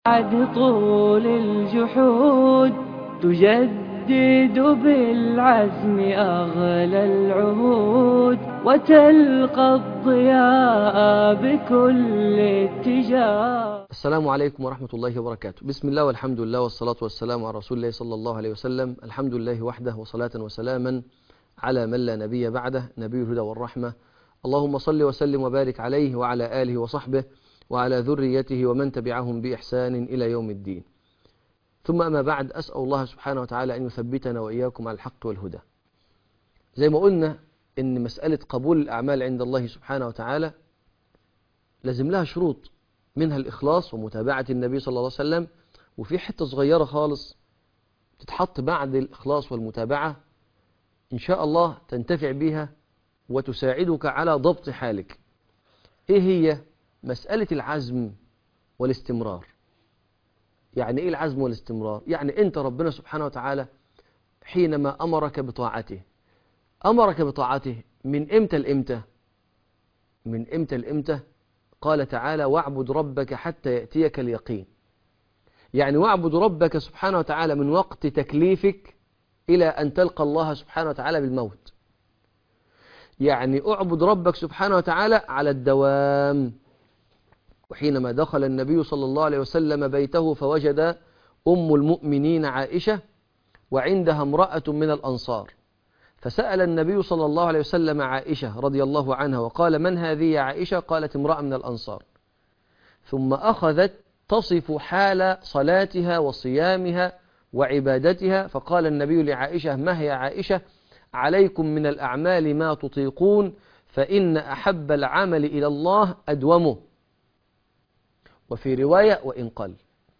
بعد طول الجحود تجدد بالعزم أغلى العهود وتلقى الضياء بكل اتجاه السلام عليكم ورحمة الله وبركاته بسم الله والحمد لله والصلاة والسلام على رسول الله صلى الله عليه وسلم الحمد لله وحده وصلاة وسلاما على من لا نبي بعده نبي الهدى والرحمة اللهم صل وسلم وبارك عليه وعلى آله وصحبه وعلى ذريته ومن تبعهم بإحسان إلى يوم الدين ثم أما بعد أسأل الله سبحانه وتعالى أن يثبتنا وإياكم على الحق والهدى زي ما قلنا إن مسألة قبول الأعمال عند الله سبحانه وتعالى لازم لها شروط منها الإخلاص ومتابعة النبي صلى الله عليه وسلم وفي حتة صغيرة خالص تتحط بعد الإخلاص والمتابعة إن شاء الله تنتفع بها وتساعدك على ضبط حالك إيه هي مسألة العزم والاستمرار يعني إيه العزم والاستمرار يعني أنت ربنا سبحانه وتعالى حينما أمرك بطاعته أمرك بطاعته من إمتى لإمتى من إمتى لإمتى قال تعالى واعبد ربك حتى يأتيك اليقين يعني واعبد ربك سبحانه وتعالى من وقت تكليفك إلى أن تلقى الله سبحانه وتعالى بالموت يعني اعبد ربك سبحانه وتعالى على الدوام وحينما دخل النبي صلى الله عليه وسلم بيته فوجد أم المؤمنين عائشة وعندها امرأة من الأنصار فسأل النبي صلى الله عليه وسلم عائشة رضي الله عنها وقال من هذه يا عائشة قالت امرأة من الأنصار ثم أخذت تصف حال صلاتها وصيامها وعبادتها فقال النبي لعائشة ما هي عائشة عليكم من الأعمال ما تطيقون فإن أحب العمل إلى الله أدومه وفي رواية وإن قل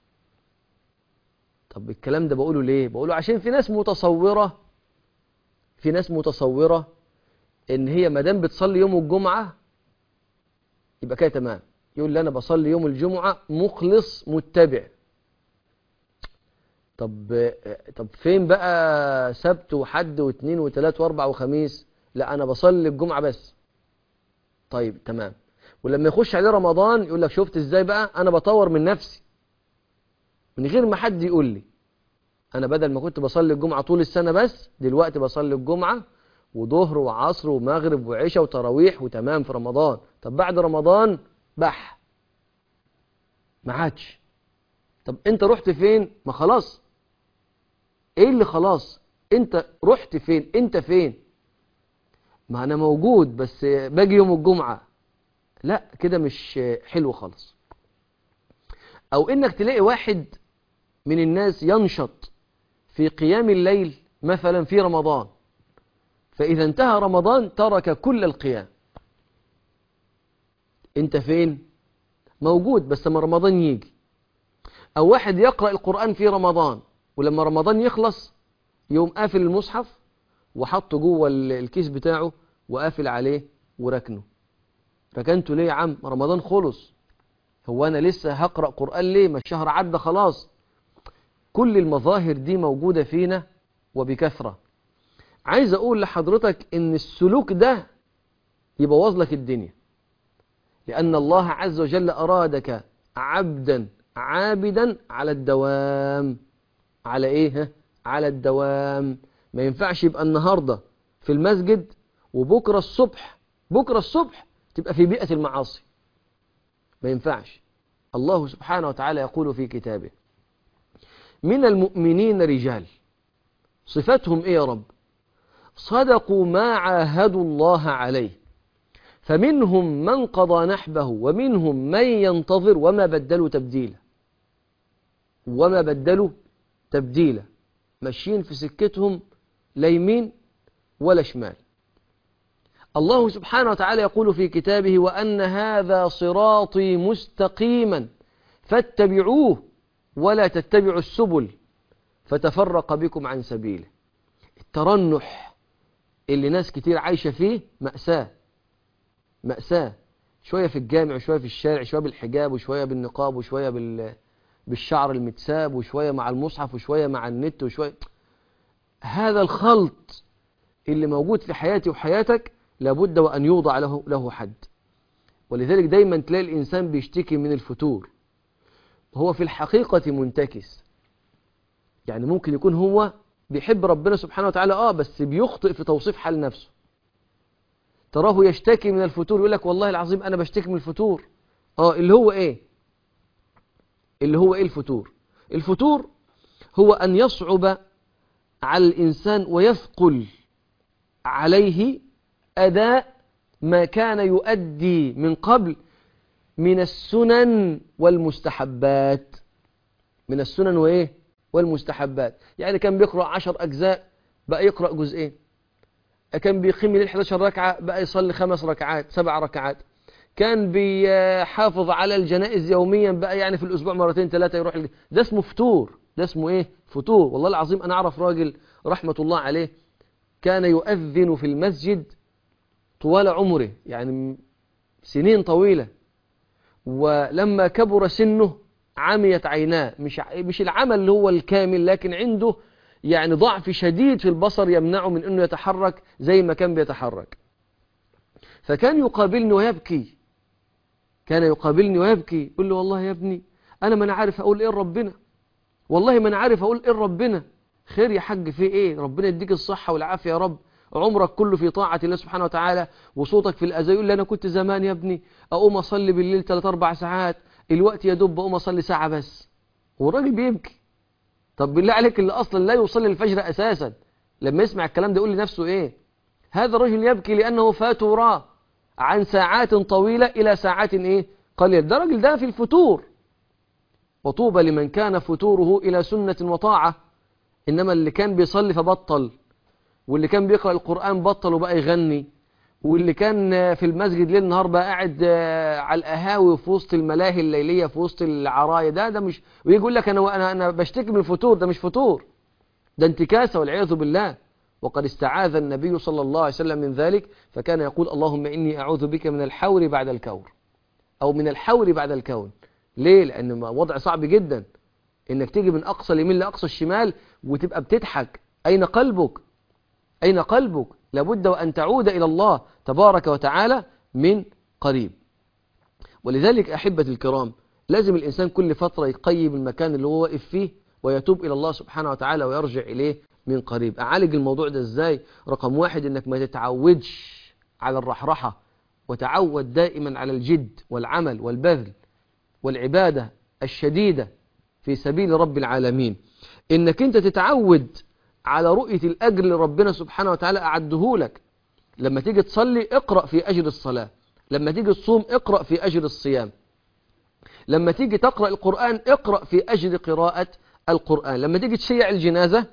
طب الكلام ده بقوله ليه بقوله عشان في ناس متصورة في ناس متصورة ان هي مدام بتصلي يوم الجمعة يبقى كده تمام يقول لي انا بصلي يوم الجمعة مخلص متبع طب طب فين بقى سبت وحد واثنين وثلاث واربع وخميس لا انا بصلي الجمعة بس طيب تمام ولما يخش عليه رمضان يقول لك شفت ازاي بقى انا بطور من نفسي من غير ما حد يقول لي انا بدل ما كنت بصلي الجمعة طول السنة بس دلوقتي بصلي الجمعة وظهر وعصر ومغرب وعشاء وتراويح وتمام في رمضان طب بعد رمضان بح ما عادش طب انت رحت فين ما خلاص ايه اللي خلاص انت رحت فين انت فين ما انا موجود بس باجي يوم الجمعة لا كده مش حلو خالص او انك تلاقي واحد من الناس ينشط في قيام الليل مثلا في رمضان فإذا انتهى رمضان ترك كل القيام انت فين موجود بس لما رمضان يجي او واحد يقرأ القرآن في رمضان ولما رمضان يخلص يوم قافل المصحف وحطه جوه الكيس بتاعه وقافل عليه وركنه ركنته ليه يا عم رمضان خلص هو انا لسه هقرأ قرآن ليه ما الشهر عدى خلاص كل المظاهر دي موجودة فينا وبكثرة عايز اقول لحضرتك ان السلوك ده يبوظ لك الدنيا لان الله عز وجل ارادك عبدا عابدا على الدوام على ايه ها؟ على الدوام ما ينفعش يبقى النهاردة في المسجد وبكرة الصبح بكرة الصبح تبقى في بيئة المعاصي ما ينفعش الله سبحانه وتعالى يقول في كتابه من المؤمنين رجال صفتهم ايه يا رب صدقوا ما عاهدوا الله عليه فمنهم من قضى نحبه ومنهم من ينتظر وما بدلوا تبديلا وما بدلوا تبديلا ماشيين في سكتهم لا يمين ولا شمال الله سبحانه وتعالى يقول في كتابه وأن هذا صراطي مستقيما فاتبعوه ولا تتبعوا السبل فتفرق بكم عن سبيله الترنح اللي ناس كتير عايشة فيه مأساة مأساة شوية في الجامع وشوية في الشارع شوية بالحجاب وشوية بالنقاب وشوية بال... بالشعر المتساب وشوية مع المصحف وشوية مع النت وشوية هذا الخلط اللي موجود في حياتي وحياتك لابد وأن يوضع له, له حد ولذلك دايما تلاقي الإنسان بيشتكي من الفتور هو في الحقيقة منتكس يعني ممكن يكون هو بيحب ربنا سبحانه وتعالى اه بس بيخطئ في توصيف حال نفسه تراه يشتكي من الفتور يقول لك والله العظيم انا بشتكي من الفتور اه اللي هو ايه اللي هو ايه الفتور الفتور هو ان يصعب على الانسان ويثقل عليه اداء ما كان يؤدي من قبل من السنن والمستحبات من السنن وايه والمستحبات يعني كان بيقرأ عشر أجزاء بقى يقرأ جزئين كان بيقيم الليل 11 ركعة بقى يصلي خمس ركعات سبع ركعات كان بيحافظ على الجنائز يوميا بقى يعني في الأسبوع مرتين ثلاثة يروح الج... ده اسمه فتور ده اسمه ايه فتور والله العظيم أنا أعرف راجل رحمة الله عليه كان يؤذن في المسجد طوال عمره يعني سنين طويلة ولما كبر سنه عميت عيناه مش مش العمل اللي هو الكامل لكن عنده يعني ضعف شديد في البصر يمنعه من انه يتحرك زي ما كان بيتحرك فكان يقابلني ويبكي كان يقابلني ويبكي يقول له والله يا ابني انا ما انا عارف اقول ايه لربنا والله ما انا عارف اقول ايه لربنا خير يا حاج في ايه ربنا يديك الصحة والعافية يا رب عمرك كله في طاعة الله سبحانه وتعالى وصوتك في الأذى يقول لي أنا كنت زمان يا ابني أقوم أصلي بالليل 3 أربع ساعات الوقت يا دوب بقوم أصلي ساعة بس والراجل بيبكي طب بالله عليك اللي أصلا لا يصلي الفجر أساسا لما يسمع الكلام ده يقول لنفسه إيه هذا الرجل يبكي لأنه فات وراه عن ساعات طويلة إلى ساعات إيه قليلة ده راجل ده في الفتور وطوبى لمن كان فتوره إلى سنة وطاعة إنما اللي كان بيصلي فبطل واللي كان بيقرأ القرآن بطل وبقى يغني واللي كان في المسجد ليل نهار بقى قاعد على القهاوي في وسط الملاهي الليلية في وسط العراية ده ده مش ويجي يقول لك أنا أنا أنا بشتكي من الفتور ده مش فتور ده انتكاسة والعياذ بالله وقد استعاذ النبي صلى الله عليه وسلم من ذلك فكان يقول اللهم إني أعوذ بك من الحور بعد الكور أو من الحور بعد الكون ليه؟ لأن وضع صعب جدا إنك تيجي من أقصى اليمين لأقصى الشمال وتبقى بتضحك أين قلبك؟ أين قلبك؟ لابد وأن تعود إلى الله تبارك وتعالى من قريب ولذلك أحبة الكرام لازم الإنسان كل فترة يقيم المكان اللي هو واقف فيه ويتوب إلى الله سبحانه وتعالى ويرجع إليه من قريب أعالج الموضوع ده إزاي؟ رقم واحد إنك ما تتعودش على الرحرحة وتعود دائما على الجد والعمل والبذل والعبادة الشديدة في سبيل رب العالمين إنك أنت تتعود على رؤية الأجر اللي ربنا سبحانه وتعالى أعده لك لما تيجي تصلي اقرأ في أجر الصلاة لما تيجي تصوم اقرأ في أجر الصيام لما تيجي تقرأ القرآن اقرأ في أجر قراءة القرآن لما تيجي تشيع الجنازة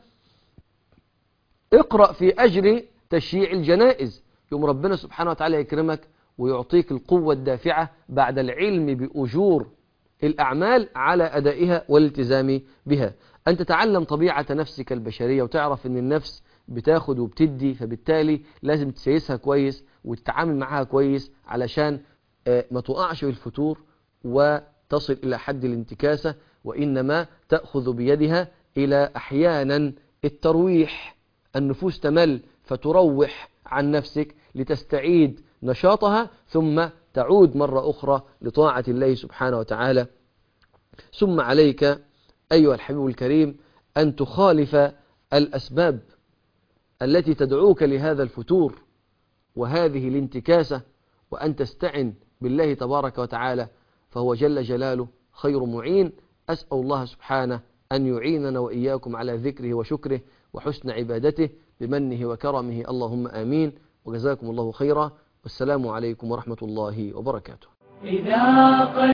اقرأ في أجر تشييع الجنائز يوم ربنا سبحانه وتعالى يكرمك ويعطيك القوة الدافعة بعد العلم بأجور الأعمال على أدائها والالتزام بها أن تتعلم طبيعة نفسك البشرية وتعرف أن النفس بتاخد وبتدي فبالتالي لازم تسيسها كويس وتتعامل معها كويس علشان ما تقعش في الفتور وتصل إلى حد الانتكاسة وإنما تأخذ بيدها إلى أحيانا الترويح النفوس تمل فتروح عن نفسك لتستعيد نشاطها ثم تعود مرة أخرى لطاعة الله سبحانه وتعالى ثم عليك أيها الحبيب الكريم أن تخالف الأسباب التي تدعوك لهذا الفتور وهذه الانتكاسة وأن تستعن بالله تبارك وتعالى فهو جل جلاله خير معين أسأل الله سبحانه أن يعيننا وإياكم على ذكره وشكره وحسن عبادته بمنه وكرمه اللهم آمين وجزاكم الله خيرا والسلام عليكم ورحمة الله وبركاته إذا